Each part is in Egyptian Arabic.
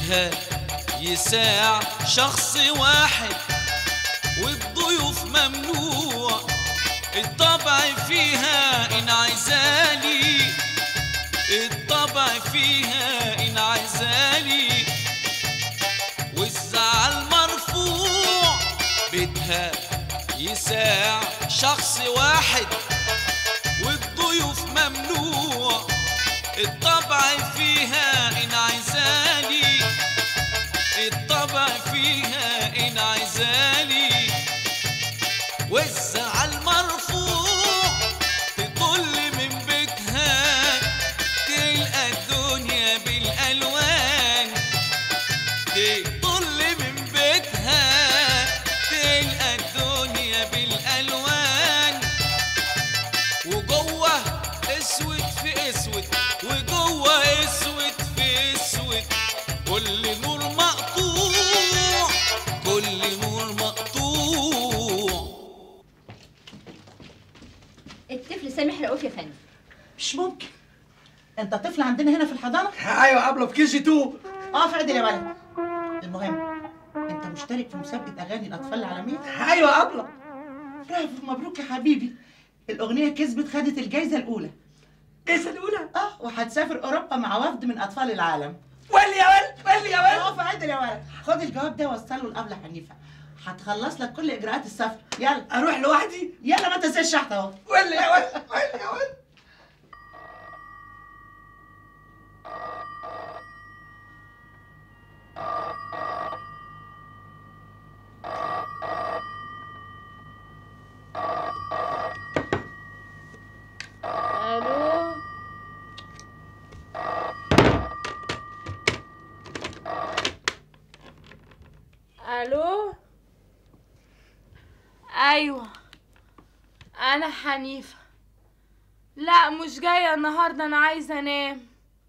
بيتها يساع شخص واحد والضيوف ممنوع الطبع فيها إن عايزالي الطبع فيها إن عايزالي والزعل مرفوع بيتها يساع شخص واحد والضيوف ممنوع الطبع فيها إن عايزالي الطبع فيها إن عايزالي والزعل مرفوع تطل من بيتها تلقى الدنيا بالألوان تطل من بيتها تلقى الدنيا بالألوان وجوه اسود في اسود وجوه اسود في اسود كل نور مقطوع كل نور مقطوع الطفل سامح رؤوف يا فندم مش ممكن انت طفل عندنا هنا في الحضانه ايوه قبله في كي جي 2 اقف عدل يا ولد المهم انت مشترك في مسابقه اغاني الاطفال العالميه ايوه قبله برافو مبروك يا حبيبي الاغنيه كسبت خدت الجائزه الاولى الجائزه الاولى اه وهتسافر اوروبا مع وفد من اطفال العالم ولي يا ولد ولي يا ولد اقف عدل يا ولد خد الجواب ده وصله لابله حنيفه هتخلص لك كل اجراءات السفر يلا اروح لوحدي يلا ما تنساش شحت اهو ولي يا ولد ولي يا ولد الو الو ايوه انا حنيفه لا مش جايه النهارده انا عايزه انام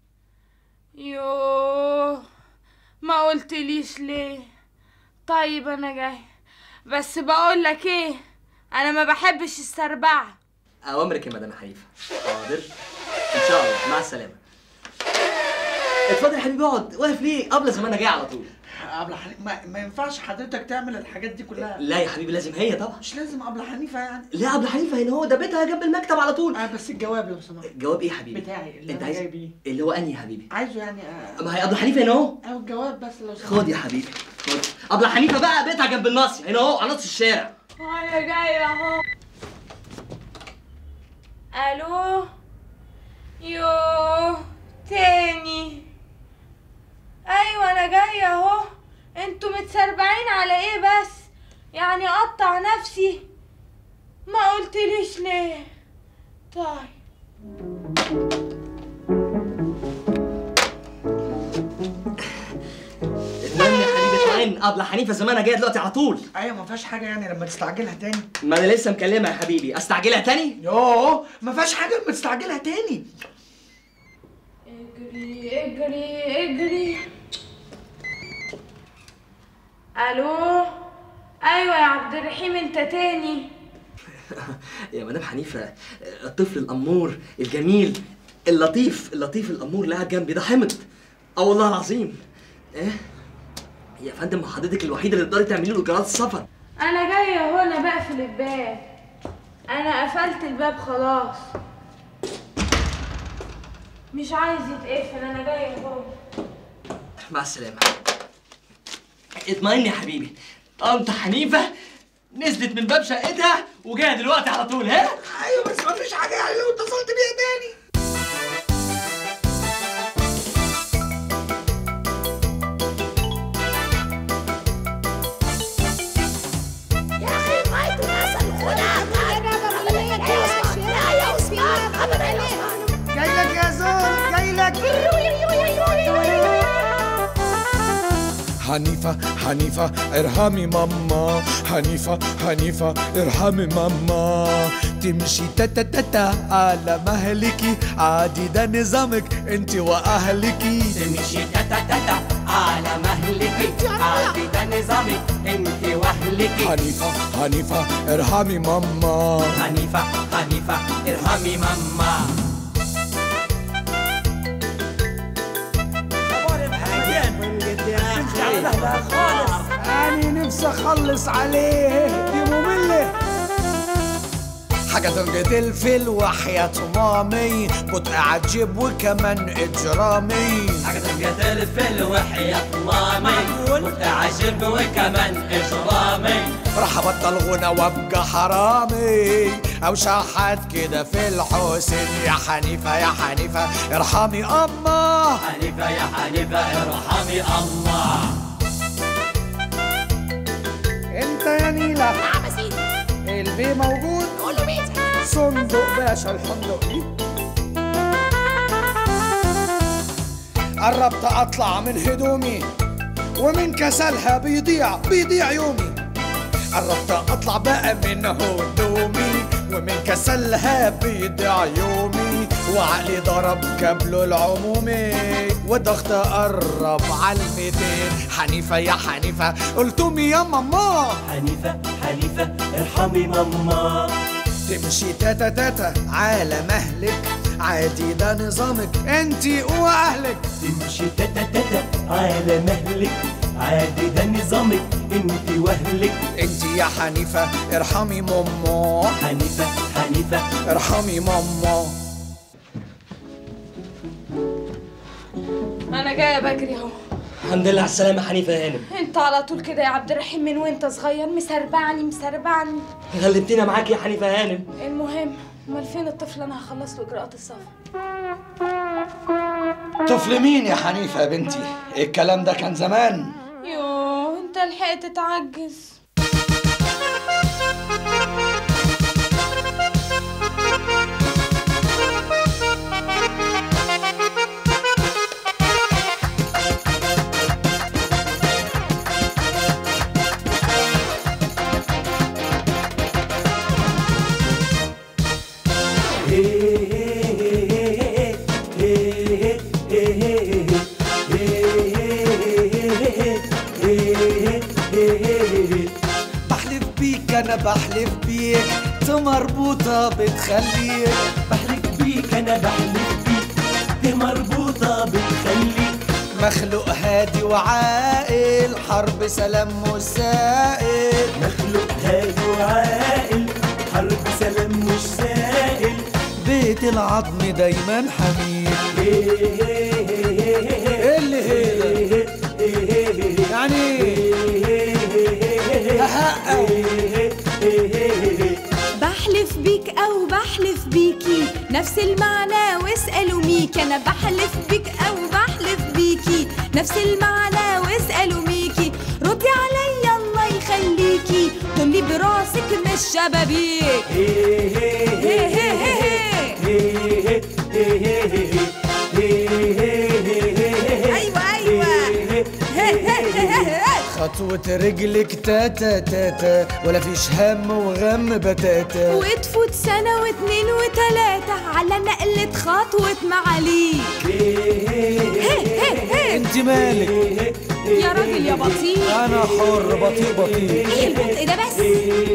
يوه ما قلتليش ليه طيب انا جاي بس بقول لك ايه انا ما بحبش السربعه اوامرك يا مدام حنيفه حاضر ان شاء الله مع السلامه اتفضل يا حبيبي اقعد واقف ليه قبل زمان انا جاي على طول قبل حنيفه ما, ما ينفعش حضرتك تعمل الحاجات دي كلها لا يا حبيبي لازم هي طبعا مش لازم قبل حنيفه يعني لا قبل حنيفه هنا هو ده بيتها جنب المكتب على طول اه بس الجواب لو سمحت جواب ايه يا حبيبي بتاعي اللي انت انا عايز جاي بيه اللي هو انهي يا حبيبي عايزه يعني آه، ما هي قبل حنيفه هنا اهو او الجواب بس لو سمحت خد يا حبيبي خد قبل حنيفه بقى بيتها جنب الناصيه هنا اهو على نص الشارع انا جايه اهو الو يوه تاني ايوه انا جايه اهو انتوا متسربعين على ايه بس يعني اقطع نفسي ما قلتليش ليه طيب اطمن يا حبيبي اطمن قبل حنيفه زمانها جايه دلوقتي على طول ايوه ما فيهاش حاجه يعني لما تستعجلها تاني ما انا لسه مكلمها يا حبيبي استعجلها تاني يوه ما فيهاش حاجه لما تستعجلها تاني اجري اجري اجري الو ايوه يا عبد الرحيم انت تاني يا مدام حنيفه الطفل الامور الجميل اللطيف اللطيف الامور اللي قاعد جنبي ده حمد اه والله العظيم ايه يا فندم ما حضرتك الوحيده اللي تقدري تعملي له اجراءات السفر انا جايه اهو انا بقفل الباب انا قفلت الباب خلاص مش عايز يتقفل انا جايه اهو مع السلامه اطمئن يا حبيبي انت حنيفه نزلت من باب شقتها وجايه دلوقتي على طول ها ايوه بس ما فيش حاجه يعني لو اتصلت بيها تاني جاي لك يا زول جاي لك حنيفة حنيفة ارحمي ماما حنيفة حنيفة ارحمي ماما تمشي تتا تتا على مهلكي عادي ده نظامك انت واهلكي تمشي تتا تتا على مهلك عادي ده نظامك انت واهلك حنيفة حنيفة ارحمي ماما حنيفة حنيفة ارحمي ماما اخبار الحاجات لا خالص أنا نفسي أخلص عليه دي مملة حاجة تنجد الفيل وحياة مامي كنت أعجب وكمان إجرامي حاجة تنقتل في الوحياة مامي متعجب وكمان إجرامي راح أبطل غنى وأبقى حرامي أو شحات كده في الحسن يا حنيفة يا حنيفة ارحمي أما حنيفة يا حنيفة ارحمي الله أنت يا نيلة نعم يا سيدي البي موجود قول له بيتك صندوق باشا الحندقي قربت اطلع من هدومي ومن كسلها بيضيع بيضيع يومي قربت اطلع بقى من هدومي ومن كسلها بيضيع يومي وعقلي ضرب كابله العمومي والضغط قرب على الميتين حنيفة يا حنيفة قلتمي يا ماما حنيفة حنيفة ارحمي ماما تمشي تاتا تاتا على مهلك عادي ده نظامك انتي واهلك تمشي تاتا تاتا على مهلك عادي ده نظامك انت واهلك انتي يا حنيفة ارحمي ماما حنيفة حنيفة ارحمي ماما انا جايه بجري اهو الحمد لله على السلامة حنيفة يا هانم انت على طول كده يا عبد الرحيم من وانت صغير مسربعني مسربعني غلبتينا معاك يا حنيفة يا هانم المهم امال فين الطفل انا هخلص له اجراءات السفر طفل مين يا حنيفة يا بنتي الكلام ده كان زمان يوه انت لحقت تعجز بحلف بيك انا بحلف بيك انت مربوطة بتخليك بحلف بيك انا بحلف بيك دي مربوطة بتخليك مخلوق هادي وعاقل حرب سلام مسائل مخلوق هادي وعاقل حرب سلام مش سائل بيت العظم دايما حميد ايه اللي هي ده؟ يعني هقق بحلف بيك او بحلف بيكي نفس المعنى واسألوا ميكي انا بحلف بيك او بحلف بيكي نفس المعنى واسألوا ميكي ردي عليا الله يخليكي طلي براسك مش شبابيك هي هي هي هي. ايوه ايوه هي هي هي هي. خطوة رجلك تاتا تاتا ولا فيش هم وغم بتاتا وتفوت سنة واتنين وتلاتة على نقلة خطوة معاليك هي هي هي. انت مالك يا راجل يا بطيء انا حر بطيء بطيء ايه البطء ده بس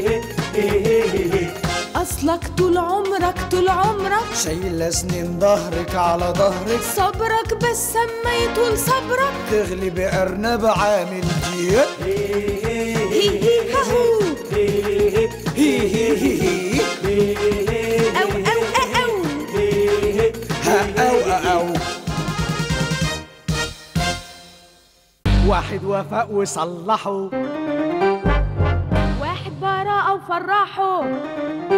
اصلك طول عمرك طول عمرك شايلة سنين ظهرك على ظهرك صبرك بس اما يطول صبرك تغلبي ارنب عامل جيت هي هي ههو هي هي هي هي او او او ها او او واحد وفاء وصلحه واحد براءة وفرحه